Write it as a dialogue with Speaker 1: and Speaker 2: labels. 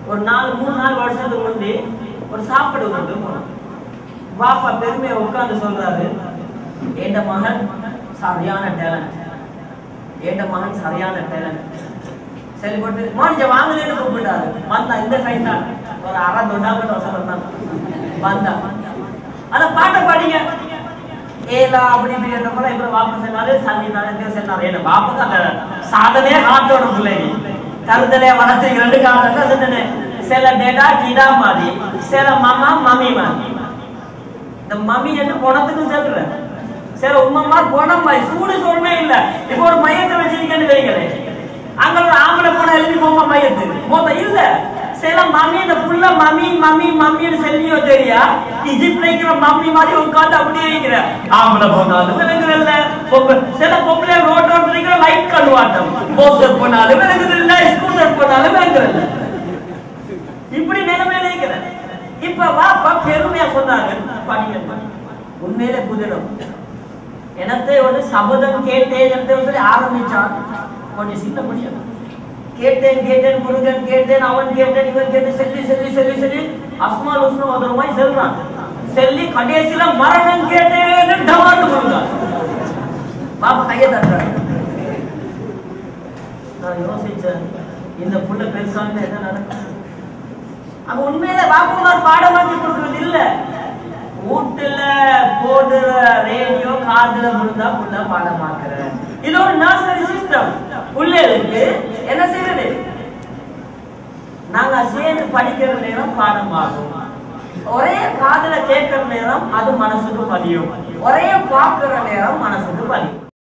Speaker 1: ஒரு நாலு மூணு நாலு வருஷத்துக்கு முந்தி ஒரு சாப்பாடு கொண்டு போனோம் பாப்பா பெருமையை உட்கார்ந்து சொல்றாரு என் மகன் சரியான டேலண்ட் என் மகன் சரியான டேலண்ட் சரி போட்டு மாணிஜ வாங்கலன்னு கூப்பிட்டாரு வந்தா இந்த ட்ரெயின் தான் ஒரு அரை தொண்டாமட்டு வசனம் தான் வந்தா அந்த பாட்டை பாடிங்க ஏலா அப்படி இப்படி என்ற போல இப்ப வாப்பா சொன்னாரு சந்தி நாளே சொன்னாரு என்ன பாப்பாக்கு அந்த சாதனையே காட்டோட பிள்ளைங்க தருதலே வளர்த்து ரெண்டு காலத்துல சொன்னேன் சில டேட்டா கிடா மாதிரி சில மாமா மம்மி மாதிரி இந்த மம்மி என்று குணத்துக்கு சொல்றேன் சில உம்மம்மா குணம் மாதிரி சூடு சொன்னே இல்ல இப்போ ஒரு மையத்தை வச்சிருக்கேன்னு வைக்கிறேன் அங்க ஒரு ஆம்பளை போன எழுதி போமா மையத்து மொத்த இல்ல சில மம்மி இந்த புள்ள மம்மி மம்மி மம்மின்னு செல்லியோ தெரியா இஜிப்ட்ல இருக்கிற மம்மி மாதிரி உட்காந்து அப்படியே இருக்கிற ஆம்பளை போனாலும் விளங்குறல்ல பொம்பளை- சில பொம்பளை ரோட் ரோட் இருக்கிற லைட் கழுவாட்டம் போஸ்டர் போனாலும் விளங்குது இல்ல ஸ்கூட்டர் போனாலும் விளங்குறல்ல இப்படி நிலைமையில இருக்கிற இப்ப வாப்பா பெருமையா சொன்னாங்க படிங்க உண்மையிலே புதினம் எனத்தை ஒரு சபதம் கேட்டேன் என்று சொல்லி ஆரம்பிச்சான் கொஞ்சம் சின்ன முடியும் கேட்டேன் கேட்டேன் முருகன் கேட்டேன் அவன் கேட்டேன் இவன் கேட்டு சொல்லி சொல்லி சொல்லி சொல்லி அஸ்மால் உஸ்னம் ஒரு மாதிரி செல்றான் சொல்லி கடைசியில மரணம் கேட்டேன் டமாட்டு முருகன் பாப்பா கையை தட்டுறாரு நான் யோசிச்சேன் இந்த புள்ள பெருசான்னு என்ன நடக்கும் அங்க உண்மையில வாக்குமார் பாடமாக்கி கொடுக்கறது இல்ல வீட்டுல போடுற ரேடியோ காதுல விழுந்தா புள்ள பாடமாக்குற இது ஒரு நர்சரி சிஸ்டம் பிள்ளைகளுக்கு என்ன செய்யறது நாங்க சேர்ந்து படிக்கிற நேரம் பாடமாகும் ஒரே காதுல கேட்கிற நேரம் அது மனசுக்கு பதியும் ஒரே பார்க்கிற நேரம் மனசுக்கு பதியும்